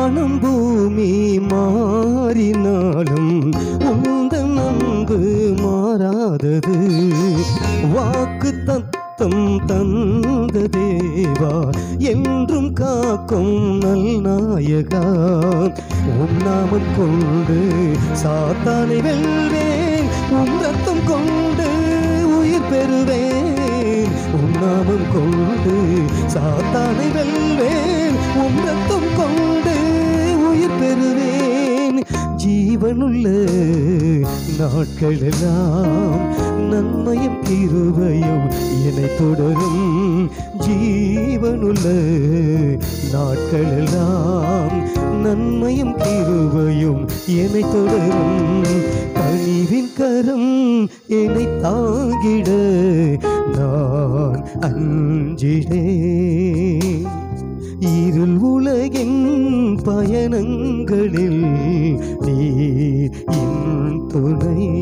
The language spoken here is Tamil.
வானம் பூமி மாறினாலும் உந்தன் அன்பு மாறாதது வாக்கு தத்தம் தந்த தேவா என்றும் காக்கும் நல் நாயகா உம் நாமம் கொண்டு சாத்தானை வெல்வேன் உம் ரத்தம் கொண்டு உயிர் பெறுவேன் உம் நாமம் கொண்டு சாத்தானை வெல்வேன் உம் ரத்தம் கொண்டு உயிர் பெறுவேன் ஜீவனுள்ள நாட்களெல்லாம் நன்மையும் கிருபையும் என்னை தொடரும் ஜீவனுள்ள நாட்களெல்லாம் நன்மையும் கிருபையும் என்னை தொடரும் கனிவின் கரம் என்னை தாங்கிட நான் அஞ்சிடேன் இருள் உலகின் பயணங்களில் நீ என் துணை